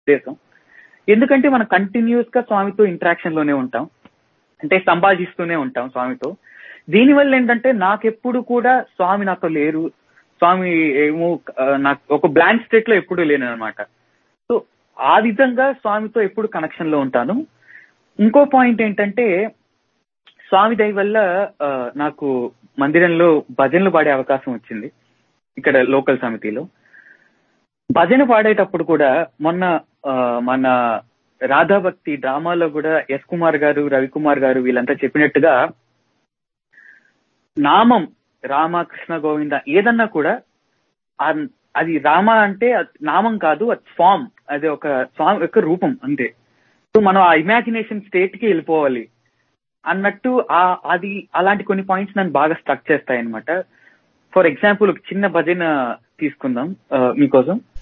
ఉద్దేశం ఎందుకంటే మనం కంటిన్యూస్ గా స్వామితో ఇంటరాక్షన్ లోనే ఉంటాం అంటే సంభాషిస్తూనే ఉంటాం స్వామితో దీనివల్ల ఏంటంటే నాకెప్పుడు కూడా స్వామి నాతో లేరు స్వామి ఏమో ఆ, నాకు ఒక బ్లాంక్ స్టేట్ లో ఎప్పుడు లేను అనమాట సో ఆ విధంగా స్వామితో ఎప్పుడు కనెక్షన్ లో ఉంటాను ఇంకో పాయింట్ ఏంటంటే స్వామి దయ వల్ల ఆ, నాకు మందిరంలో భజనలు పాడే అవకాశం వచ్చింది ఇక్కడ లోకల్ సమితిలో భజన పాడేటప్పుడు కూడా మొన్న ఆ, మన రాధాభక్తి డ్రామాలో కూడా ఎస్ కుమార్ గారు రవికుమార్ గారు వీళ్ళంతా చెప్పినట్టుగా నామం రామకృష్ణ గోవింద ఏదన్నా కూడా ఆ- అది రామ అంటే అది నామం కాదు అది ఫామ్ అది ఒక స్వామి యొక్క రూపం అంతే సో మనం ఆ ఇమాజినేషన్ స్టేట్ కి వెళ్ళిపోవాలి అన్నట్టు ఆ అది అలాంటి కొన్ని పాయింట్స్ నన్ను బాగా స్ట్రక్ చేస్తాయి అనమాట ఫర్ ఎగ్జాంపుల్ ఒక చిన్న భజన తీసుకుందాం ఆ, మీకోసం